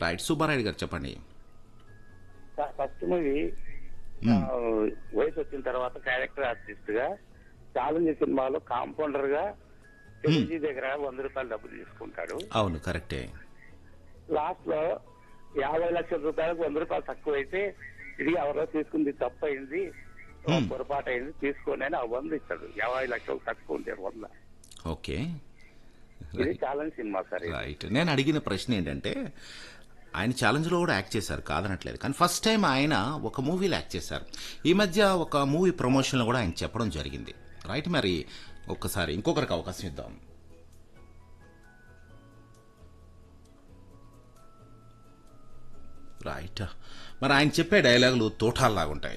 Right Subbarayudu గారు చెప్పండి first movie వయసు వచ్చిన తర్వాత క్యారెక్టర్ ఆర్టిస్ట్ గా ఛాలెంజ్ సినిమాలో కాంపౌండర్ గా చిరంజీవి దగ్గర వంద రూపాయలు డబ్బులు తీసుకుంటాడు అవును కరెక్టే లాస్ట్ లో యాభై లక్షల రూపాయలకు వంద రూపాయలు తక్కువ అయితే ఇది ఎవరో తీసుకుంది తప్పు అయింది Hmm. పొరపాటు అయింది తీసుకోండి అని ఆ వంద ఇస్తాడు యాభై లక్షలు తక్కువ ఉంటే వంద ఓకే ఇది ఛాలెంజ్ సినిమా సార్ ఇది. రైట్ నేను అడిగిన ప్రశ్న ఏంటంటే ఆయన ఛాలెంజ్లో కూడా యాక్ట్ చేశారు కాదనట్లేదు కానీ ఫస్ట్ టైం ఆయన ఒక మూవీలో యాక్ట్ చేశారు ఈ మధ్య ఒక మూవీ ప్రమోషన్లో కూడా ఆయన చెప్పడం జరిగింది రైట్ మరి ఒక్కసారి ఇంకొకరికి అవకాశం ఇద్దాం రైట్ మరి ఆయన చెప్పే డైలాగులు తోటాల్లాగా ఉంటాయి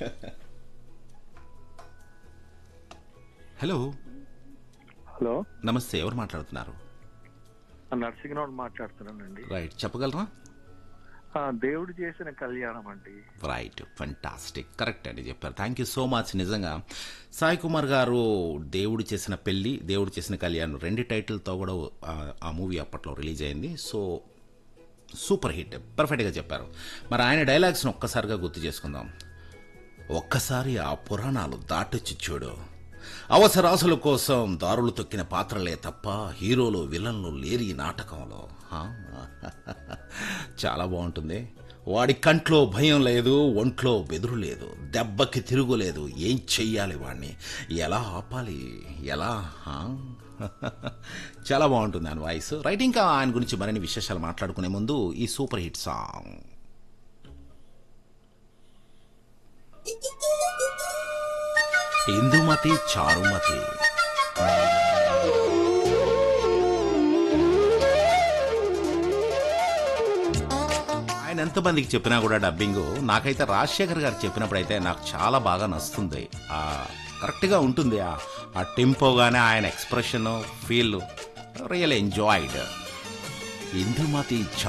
హలో హలో నమస్తే ఎవరు మాట్లాడుతున్నారు నరసింహరావు మాట్లాడుతున్నానండి రైట్ చెప్పగలరా ఆ, దేవుడు చేసిన కళ్యాణం అండి రైట్ ఫంటాస్టిక్ కరెక్ట్ అండి చెప్పారు థ్యాంక్ యూ సో మచ్ నిజంగా సాయి కుమార్ గారు దేవుడు చేసిన పెళ్లి దేవుడు చేసిన కళ్యాణం రెండు టైటిల్తో కూడా ఆ- ఆ మూవీ అప్పట్లో రిలీజ్ అయింది సో సూపర్ హిట్ పర్ఫెక్ట్గా చెప్పారు మరి ఆయన డైలాగ్స్ని ఒక్కసారిగా గుర్తు చేసుకుందాం ఒక్కసారి ఆ పురాణాలు దాటొచ్చి చూడు అవసరాసుల కోసం దారులు తొక్కిన పాత్రలే తప్ప హీరోలు విలన్లు లేరి ఈ నాటకంలో హా? చాలా బాగుంటుంది వాడి కంట్లో భయం లేదు ఒంట్లో బెదురు లేదు దెబ్బకి తిరుగులేదు ఏం చెయ్యాలి వాడిని ఎలా ఆపాలి ఎలా హా? చాలా బాగుంటుంది ఆయన వాయిస్ రైట్ ఇంకా ఆయన గురించి మరిన్ని విశేషాలు మాట్లాడుకునే ముందు ఈ super hit song Indumathi Charumathi ఆయన ఎంతమందికి చెప్పినా కూడా డబ్బింగ్ నాకైతే రాజశేఖర్ గారు చెప్పినప్పుడైతే నాకు చాలా బాగా నచ్చుతుంది ఆ కరెక్ట్గా ఉంటుంది ఆ ఆ టెంపో కానీ ఆయన expression feel real enjoyed Indumati